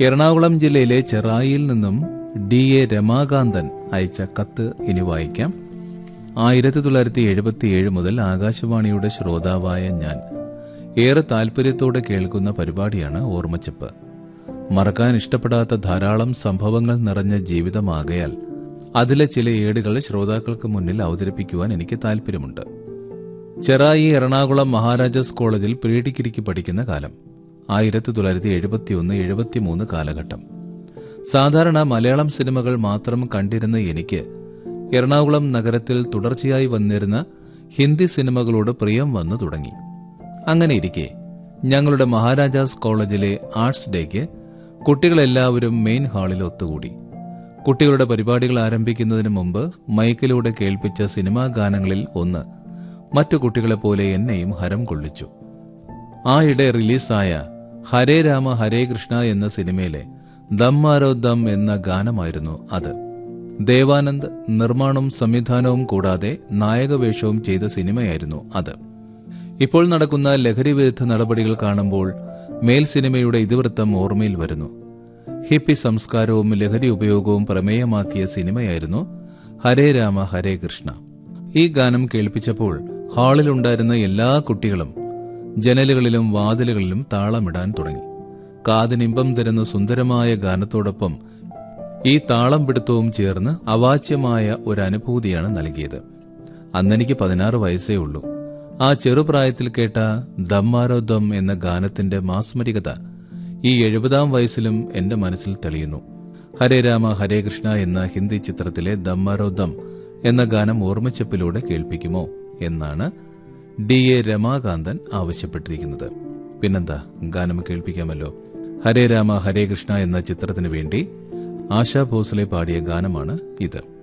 എറണാകുളം ജില്ലയിലെ ചെറായിയിൽ നിന്നും D A Ramakanthan അയച്ച കത്ത് ഇനി വായിക്കാം ആയിരത്തി തൊള്ളായിരത്തി എഴുപത്തിയേഴ് മുതൽ ആകാശവാണിയുടെ ശ്രോതാവായ ഞാൻ ഏറെ താല്പര്യത്തോടെ കേൾക്കുന്ന പരിപാടിയാണ് ഓർമ്മച്ചപ്പ് മറക്കാൻ ഇഷ്ടപ്പെടാത്ത ധാരാളം സംഭവങ്ങൾ നിറഞ്ഞ ജീവിതമാകയാൽ അതിലെ ചില ഏടുകൾ ശ്രോതാക്കൾക്ക് മുന്നിൽ അവതരിപ്പിക്കുവാൻ എനിക്ക് താല്പര്യമുണ്ട് ചെറായി എറണാകുളം മഹാരാജാസ് കോളേജിൽ പ്രീ ഡിഗ്രിക്ക് പഠിക്കുന്ന കാലം ആയിരത്തി തൊള്ളായിരത്തി എഴുപത്തിയൊന്ന് എഴുപത്തിമൂന്ന് കാലഘട്ടം സാധാരണ മലയാളം സിനിമകൾ മാത്രം കണ്ടിരുന്ന എനിക്ക് എറണാകുളം നഗരത്തിൽ തുടർച്ചയായി വന്നിരുന്ന ഹിന്ദി സിനിമകളോട് പ്രിയം വന്നു തുടങ്ങി അങ്ങനെ ഇരിക്കെ ഞങ്ങളുടെ മഹാരാജാസ് കോളേജിലെ ആർട്സ് ഡേക്ക് കുട്ടികളെല്ലാവരും മെയിൻ ഹാളിൽ ഒത്തുകൂടി കുട്ടികളുടെ പരിപാടികൾ ആരംഭിക്കുന്നതിന് മുമ്പ് മൈക്കിലൂടെ കേൾപ്പിച്ച സിനിമാ ഗാനങ്ങളിൽ ഒന്ന് മറ്റു കുട്ടികളെപ്പോലെ എന്നെയും ഹരം കൊള്ളിച്ചു ആയിടെ റിലീസായ ഹരേ രാമ ഹരേ കൃഷ്ണ എന്ന സിനിമയിലെ ദമ്മാരോ ദം എന്ന ഗാനമായിരുന്നു അത് ദേവാനന്ദ് നിർമ്മാണവും സംവിധാനവും കൂടാതെ നായകവേഷവും ചെയ്ത സിനിമയായിരുന്നു അത് ഇപ്പോൾ നടക്കുന്ന ലഹരി വിരുദ്ധ നടപടികൾ കാണുമ്പോൾ മേൽ സിനിമയുടെ ഇതിവൃത്തം ഓർമ്മയിൽ വരുന്നു ഹിപ്പി സംസ്കാരവും ലഹരി ഉപയോഗവും പ്രമേയമാക്കിയ സിനിമയായിരുന്നു ഹരേ രാമ ഹരേ കൃഷ്ണ ഈ ഗാനം കേൾപ്പിച്ചപ്പോൾ ഹാളിലുണ്ടായിരുന്ന എല്ലാ കുട്ടികളും ജനലുകളിലും വാതിലുകളിലും താളമിടാൻ തുടങ്ങി കാതിനിമ്പം തരുന്ന സുന്ദരമായ ഗാനത്തോടൊപ്പം ഈ താളം പിടുത്തവും ചേർന്ന് അവാച്യമായ ഒരു അനുഭൂതിയാണ് നൽകിയത് അന്നെനിക്ക് പതിനാറ് വയസ്സേ ഉള്ളൂ ആ ചെറുപ്രായത്തിൽ കേട്ട ദമ്മാരോ ദം എന്ന ഗാനത്തിന്റെ മാസ്മരികത ഈ എഴുപതാം വയസ്സിലും എന്റെ മനസ്സിൽ തെളിയുന്നു ഹരേ രാമ ഹരേ കൃഷ്ണ എന്ന ഹിന്ദി ചിത്രത്തിലെ ദമ്മാരോ ദം എന്ന ഗാനം ഓർമ്മച്ചപ്പിലൂടെ കേൾപ്പിക്കുമോ എന്നാണ് ഡി എ രമാകാന്തൻ ആവശ്യപ്പെട്ടിരിക്കുന്നത് പിന്നെന്താ ഗാനം കേൾപ്പിക്കാമല്ലോ ഹരേ രാമ ഹരേ കൃഷ്ണ എന്ന ചിത്രത്തിനു വേണ്ടി ആശാ ഭോസ്ലെ പാടിയ ഗാനമാണ് ഇത്